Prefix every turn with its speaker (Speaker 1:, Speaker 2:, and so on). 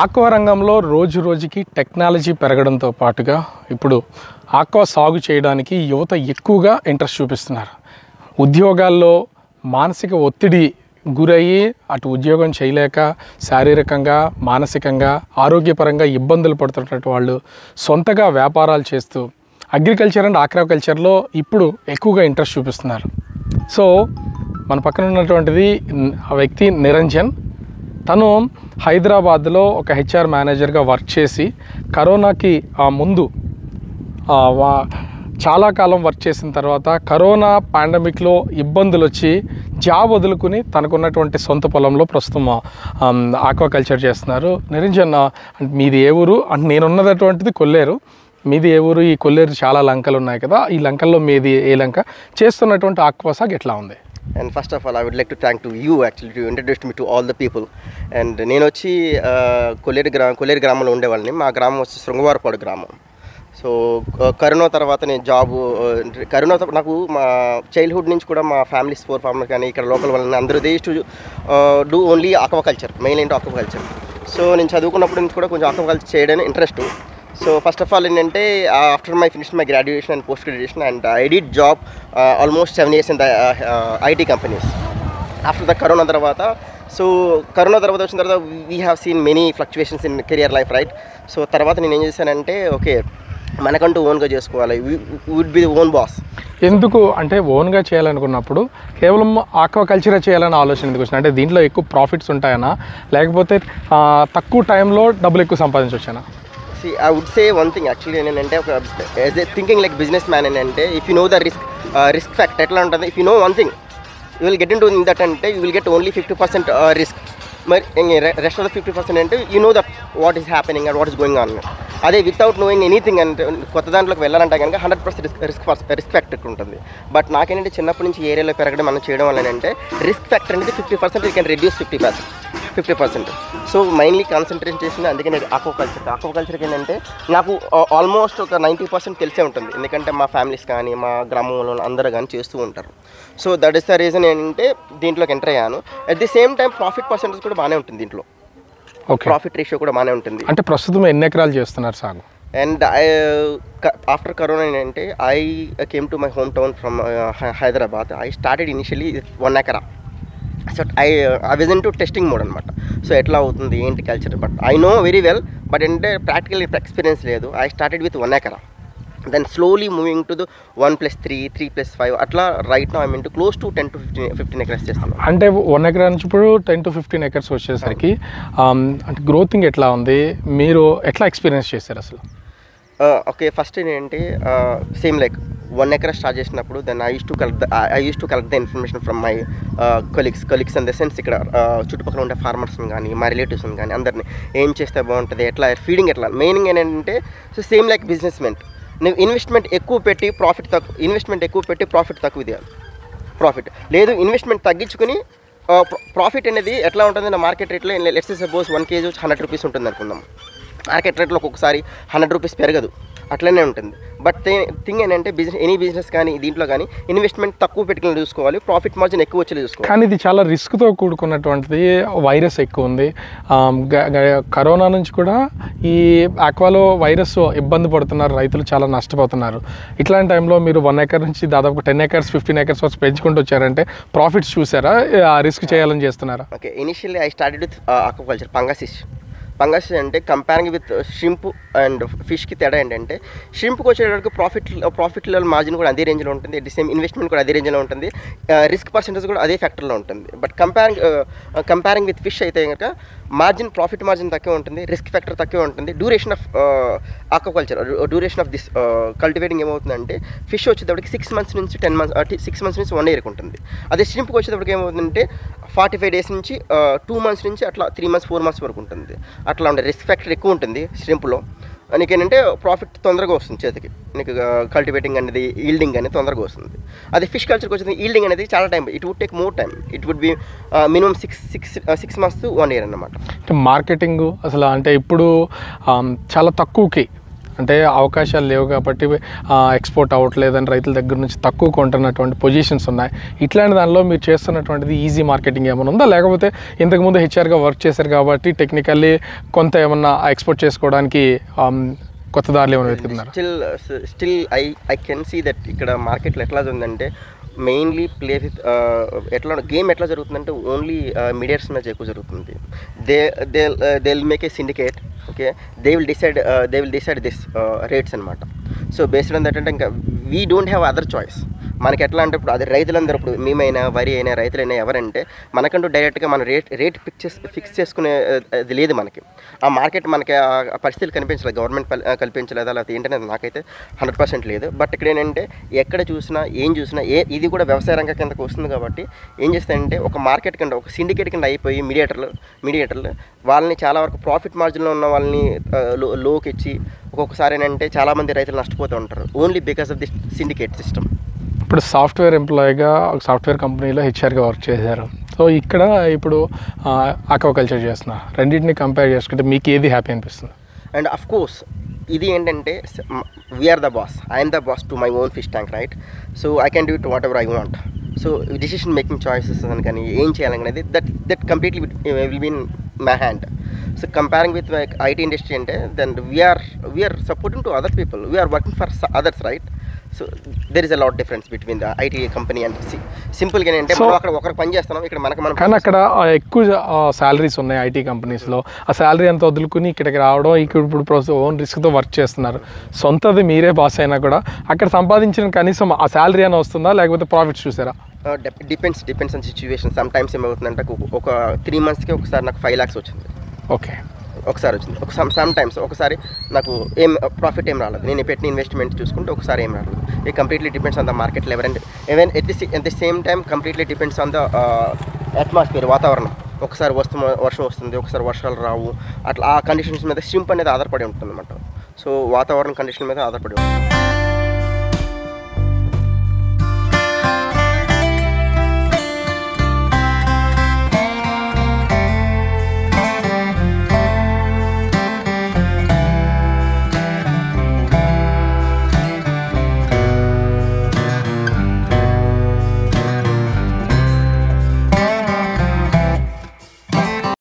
Speaker 1: aqua రంగంలో రోజు రోజుకి టెక్నాలజీ పెరగడంతో పాటుగా ఇప్పుడు ఆక్వా సాగు చేయడానికి యువత ఎక్కువగా ఇంట్రెస్ట్ చూపిస్తున్నారు ఉద్యోగాల్లో మానసిక ఒత్తిడి గురయ్యి అటు ఉద్యోగం చేయలేక శారీరకంగా మానసికంగా ఆరోగ్యపరంగా ఇబ్బందులు పడుతున్నటువంటి వాళ్ళు సొంతగా వ్యాపారాలు చేస్తూ అగ్రికల్చర్ అండ్ ఆక్వాకల్చర్లో ఇప్పుడు ఎక్కువగా ఇంట్రెస్ట్ చూపిస్తున్నారు సో మన పక్కన ఉన్నటువంటిది న్- ఆ వ్యక్తి నిరంజన్ తను హైదరాబాద్లో ఒక హెచ్ఆర్ మేనేజర్గా వర్క్ చేసి కరోనాకి ఆ ముందు ఆ, వా- చాలా కాలం వర్క్ చేసిన తర్వాత కరోనా పాండమిక్లో ఇబ్బందులు వచ్చి జాబ్ వదులుకుని తనకున్నటువంటి సొంత పొలంలో ప్రస్తుతం ఆక్వాకల్చర్ చేస్తున్నారు నిరంజన్ ఆ, అంటే మీది ఏ ఊరు అంటే నేనున్నటువంటిది కొల్లేరు మీది ఏ ఊరు ఈ కొల్లేరు చాలా లంకలు ఉన్నాయి కదా ఈ లంకల్లో మీది ఏ లంక చేస్తున్నటువంటి ఆక్వా సాగ్ ఎట్లా ఉంది
Speaker 2: and first of all I would like to thank to you actually to introduce me to all the people and నేను వచ్చి ఆ, కొల్లేరు గ్రా కొల్లేరు గ్రామంలో ఉండేవాళ్ళని మా గ్రామం వచ్చి శృంగవారపాడు గ్రామం సో కరోనా తర్వాత నేను జాబ్ కరోనా తర్వాత నాకు మా చైల్డ్హుడ్ నుంచి కూడా మా ఫ్యామిలీస్ ఫోర్ ఫ్యామిలీ కానీ ఇక్కడ లోకల్ వాళ్ళని అందరూ they to do only aquaculture main ఏంటో ఆక్వాకల్చర్ సో నేను చదువుకున్నప్పటి నుంచి కూడా కొంచెం ఆక్వాకల్చర్ చేయడానికి interest so first of all ఏంటంటే after my finish my graduation and post graduation and I did job almost seven years in the IT companies after the corona తర్వాత so corona తర్వాత వచ్చిన తర్వాత we have seen many fluctuations in career life right so తర్వాత నేను ఏం చేశానంటే okay మనకంటూ ఓన్గా చేసుకోవాలి would be the own boss
Speaker 1: ఎందుకు అంటే ఓన్గా చేయాలనుకున్నప్పుడు కేవలం ఆక్వాకల్చరే చేయాలని ఆలోచన ఎందుకు వచ్చింది అంటే దీంట్లో ఎక్కువ ప్రాఫిట్స్ ఉంటాయనా లేకపోతే ఆ, తక్కువ టైంలో డబ్బులు ఎక్కువ సంపాదించవచ్చానా
Speaker 2: see I would say one thing actually ఏంటంటే ఒక as a thinking like business man ఏంటంటే if you know the risk risk fact ఎట్లా ఉంటుంది if you know one thing you will get in to that అంటే you will get only fifty percent risk మరి rest of the fifty percent అంటే you know that what is happening and what is going on అదే without knowing anything అంటే కొత్త దాంట్లోకి వెళ్ళాలంటే కనుక hundred percent risk risk risk factor ఉంటుంది but నాకేంటంటే చిన్నప్పటి నుంచి ఏరియాలో పెరగడం మనం చేయడం వల్ల ఏంటంటే రిస్క్ ఫ్యాక్టర్ అనేది fifty percent you can reduce fifty percent fifty percent so mainly concentration చేసింది అందుకే నేను ఆక్వాకల్చర్ ఆక్వాకల్చర్కి ఏంటంటే నాకు ఆల్మోస్ట్ ఒక నైంటీ పర్సెంట్ తెలిసే ఉంటుంది ఎందుకంటే మా ఫ్యామిలీస్ కానీ మా గ్రామంలో అందరూ కానీ చేస్తూ ఉంటారు so that is the reason ఏంటంటే దీంట్లోకి ఎంటర్ అయ్యాను at the same time profit percentage కూడా బాగానే ఉంటుంది దీంట్లో
Speaker 1: ఓకే
Speaker 2: ప్రాఫిట్ రేషియో కూడా బాగానే ఉంటుంది
Speaker 1: అంటే ప్రస్తుతం ఎన్ని ఎకరాలు చేస్తున్నారు సాగు
Speaker 2: అండ్ ఐ ఆఫ్టర్ కరోనా ఏంటంటే I came to my home town from Hyderabad I started initially one ఎకరా so I I vision to testing mode అనమాట సో ఎట్లా అవుతుంది ఏంటి culture but I know very well but అంటే ప్రాక్టికల్ ఎక్స్పీరియన్స్ లేదు I started with one ఎకరా then slowly moving to the one plus three three plus five అట్లా right no I mean to close to ten to fifteen fifteen acres చేస్తాను
Speaker 1: అంటే one ఎకరా నుంచి ఇప్పుడు ten to fifteen acres వచ్చేసరికి ఆమ్, అంటే గ్రోతింగ్ ఎట్లా ఉంది మీరు ఎట్లా ఎక్స్పీరియన్స్ చేశారు అసలు
Speaker 2: ఓకే ఫస్ట్ ఏంటంటే same like one acre start చేసినప్పుడు then I use to collect I use to collect the information from my colleagues colleagues in the sense ఇక్కడ uh, చుట్టుపక్కల ఉండే ఫార్మర్స్ని కానీ మా రిలేటివ్స్ని కానీ అందరిని ఏం చేస్తే బాగుంటుంది ఎట్లా ఫీడింగ్ ఎట్లా మెయిన్ ఏంటంటే so same like business men నువ్వు ఇన్వెస్ట్మెంట్ ఎక్కువ పెట్టి ప్రాఫిట్ తక్కువ ఇన్వెస్ట్మెంట్ ఎక్కువ పెట్టి ప్రాఫిట్ తక్కువ తీయాలి ప్రాఫిట్ లేదు ఇన్వెస్ట్మెంట్ తగ్గించుకుని ప్రాఫిట్ అనేది ఎట్లా ఉంటుంది నా మార్కెట్ రేట్లో లెట్స్ సపోజ్ వన్ కేజీ వచ్చి హండ్రెడ్ రూపీస్ ఉంటుంది అనుకుందాం మార్కెట్ రేట్లో ఒక్కొక్కసారి హండ్రెడ్ రూపీస్ పెరగదు అట్లనే ఉంటుంది బట్ థింగ్ ఏంటంటే బిజినెస్ ఎనీ బిజినెస్ కానీ దీంట్లో కానీ ఇన్వెస్ట్మెంట్ తక్కువ పెట్టుకుని చూసుకోవాలి ప్రాఫిట్ మార్జిన్ ఎక్కువ వచ్చేది చూసుకోవాలి
Speaker 1: కానీ ఇది చాలా రిస్క్తో కూడుకున్నటువంటిది వైరస్ ఎక్కువ ఉంది ఆమ్, గ- గ- కరోనా నుంచి కూడా ఈ ఆక్వాలో వైరస్ ఇబ్బంది పడుతున్నారు రైతులు చాలా నష్టపోతున్నారు ఇట్లాంటి టైంలో మీరు వన్ ఎకర్ నుంచి దాదాపు టెన్ ఎకర్స్ ఫిఫ్టీన్ ఎకర్స్ వరకు పెంచుకుంటూ వచ్చారంటే ప్రాఫిట్స్ చూసారా ఆ రిస్క్ చేయాలని చేస్తున్నారా
Speaker 2: okay initially I started with aquaculture pangasius pangas అంటే కంపేరింగ్ విత్ షింప్ అండ్ ఫిష్కి తేడా ఏంటంటే షింప్కి వచ్చేటప్పుడు ప్రాఫిట్ ప్రాఫిట్ లెవెల్ మార్జిన్ కూడా అదే రేంజ్లో ఉంటుంది ది సేమ్ ఇన్వెస్ట్మెంట్ కూడా అదే రేంజ్లో ఉంటుంది రిస్క్ పర్సెంటేజ్ కూడా అదే ఫ్యాక్టర్లో ఉంటుంది but comparing comparing with fish అయితే కనుక మార్జిన్ ప్రాఫిట్ మార్జిన్ తక్కువ ఉంటుంది రిస్క్ ఫ్యాక్టర్ తక్కువ ఉంటుంది duration of aquaculture duration of this cultivating ఏమవుతుందంటే ఫిష్ వచ్చేటప్పటికి సిక్స్ మంత్స్ నుంచి టెన్ మంత్స్ సిక్స్ మంత్స్ నుంచి వన్ ఇయర్కి ఉంటుంది అదే షింప్కి వచ్చేటప్పటికి ఏమవుతుందంటే ఫార్టీ ఫైవ్ డేస్ నుంచి టూ మంత్స్ నుంచి అట్లా త్రీ మంత్స్ ఫోర్ మంత్స్ వరకు ఉంటుంది అట్లా ఉండే రిస్క్ ఫ్యాక్టర్ ఎక్కువ ఉంటుంది షింప్లో నీకేంటంటే ప్రాఫిట్ తొందరగా వస్తుంది చేతికి నీకు కల్టివేటింగ్ అనేది ఈల్డింగ్ అనేది తొందరగా వస్తుంది అదే ఫిష్ కల్చర్కి వచ్చింది ఈల్డింగ్ అనేది చాలా time it would take more time it would be minimum six six six months one year అన్నమాట
Speaker 1: అంటే మార్కెటింగ్ అసలు అంటే ఇప్పుడు ఆమ్, చాలా తక్కువకి అంటే అవకాశాలు లేవు కాబట్టి ఎక్స్పోర్ట్ అవ్వట్లేదని రైతుల దగ్గర నుంచి తక్కువ కొంటున్నటువంటి పొజిషన్స్ ఉన్నాయి ఇట్లాంటి దానిలో మీరు చేస్తున్నటువంటిది ఈజీ మార్కెటింగ్ ఏమైనా ఉందా లేకపోతే ఇంతకుముందు హెచ్ఆర్గా వర్క్ చేశారు కాబట్టి టెక్నికల్లీ కొంత ఏమన్నా ఎక్స్పోర్ట్ చేసుకోవడానికి ఆమ్, కొత్త దారులు ఏమైనా వెతుకుతున్నారు
Speaker 2: still still I I can see that ఇక్కడ మార్కెట్లో ఎట్లా ఉందంటే మెయిన్లీ ప్లే విత్ ఎట్లా గేమ్ ఎట్లా జరుగుతుందంటే ఓన్లీ మీడియర్స్ మ్యాచ్ ఎక్కువ జరుగుతుంది they they they will make a syndicate okay they will decide they will decide this rates అనమాట సో బేస్డ్ ఆన్ దట్ అంటే ఇంకా we don't have other choice మనకి ఎట్లా అంటే ఇప్పుడు అది రైతులందరూ ఇప్పుడు మేమైనా వరి అయినా రైతులైనా ఎవరంటే మనకంటూ డైరెక్ట్గా మన రేట్ రేట్ ఫిక్స్ చేసి ఫిక్స్ చేసుకునే ఆ, అది లేదు మనకి ఆ మార్కెట్ మనకి ఆ ఆ పరిస్థితులు కనిపించలేదు గవర్నమెంట్ పల్- ఆ, కల్పించలేదా లేకపోతే ఏంటనేది నాకైతే హండ్రెడ్ పర్సెంట్ లేదు బట్ ఇక్కడ ఏంటంటే ఎక్కడ చూసినా ఏం చూసినా ఏ ఇది కూడా వ్యవసాయ రంగం కిందకు వస్తుంది కాబట్టి ఏం చేస్తాయంటే ఒక మార్కెట్ కింద ఒక సిండికేట్ కింద అయిపోయి మీడియేటర్లు మీడియేటర్లు వాళ్ళని చాలా వరకు ప్రాఫిట్ మార్జిన్లో ఉన్న వాళ్ళని ఆ, లో లోకి ఇచ్చి ఒక్కొక్కసారి ఏంటంటే చాలామంది రైతులు నష్టపోతూ ఉంటారు only because of the syndicate system
Speaker 1: ఇప్పుడు సాఫ్ట్వేర్ ఎంప్లాయీగా ఒక సాఫ్ట్వేర్ కంపెనీలో హెచ్ఆర్గా వర్క్ చేశారు సో ఇక్కడ ఇప్పుడు ఆక్వాకల్చర్ చేస్తున్నారు రెండింటిని కంపేర్ చేసుకుంటే మీకు ఏది హ్యాపీ అనిపిస్తుంది
Speaker 2: అండ్ అఫ్ కోర్స్ ఇది ఏంటంటే we are the boss I'm the boss to my own fish tank right so I can do it whatever I want so decision making choices అని కానీ ఏం చేయాలనేది that that completely will been my hand so comparing with IT industry అంటే then we are we are supporting to other people we are working for others right so there is a lot difference between the IT company and సింపుల్గా ఏంటంటే
Speaker 1: So-
Speaker 2: మనం అక్కడ ఒకరికి పని చేస్తున్నాం ఇక్కడ మనకు మనం
Speaker 1: కానీ అక్కడ ఆ ఎక్కువ శాలరీస్ ఉన్నాయి ఐటీ కంపెనీస్లో ఆ శాలరీ అంతా వదులుకుని ఇక్కడికి రావడం ఇక్కడ ఇప్పుడు ఓన్ రిస్క్తో వర్క్ చేస్తున్నారు సొంతది మీరే బాస్ అయినా కూడా అక్కడ సంపాదించిన కనీసం ఆ శాలరీ అని వస్తుందా లేకపోతే ప్రాఫిట్స్ చూసారా
Speaker 2: depends depends on situation some times ఏమవుతుందంటే ఒక- ఒక త్రీ మంత్స్కి ఒకసారి నాకు ఫైవ్ ల్యాక్స్ వచ్చింది
Speaker 1: ఓకే
Speaker 2: ఒకసారి వచ్చింది ఒక సమ్ సమ్ టైమ్స్ ఒకసారి నాకు ఏం ప్రాఫిట్ ఏం రాలేదు నేను పెట్టిన ఇన్వెస్ట్మెంట్ చూసుకుంటే ఒకసారి ఏం రాలేదు ఇది completely depends on the market level and even at the at the same time completely depends on the atmosphere వాతావరణం ఒకసారి వస్తు వర్షం వస్తుంది ఒకసారి వర్షాలు రావు అట్లా ఆ కండిషన్స్ మీద షింప్ అనేది ఆధారపడి ఉంటుంది అనమాట సో వాతావరణం కండిషన్ మీద ఆధారపడి ఉంటుంది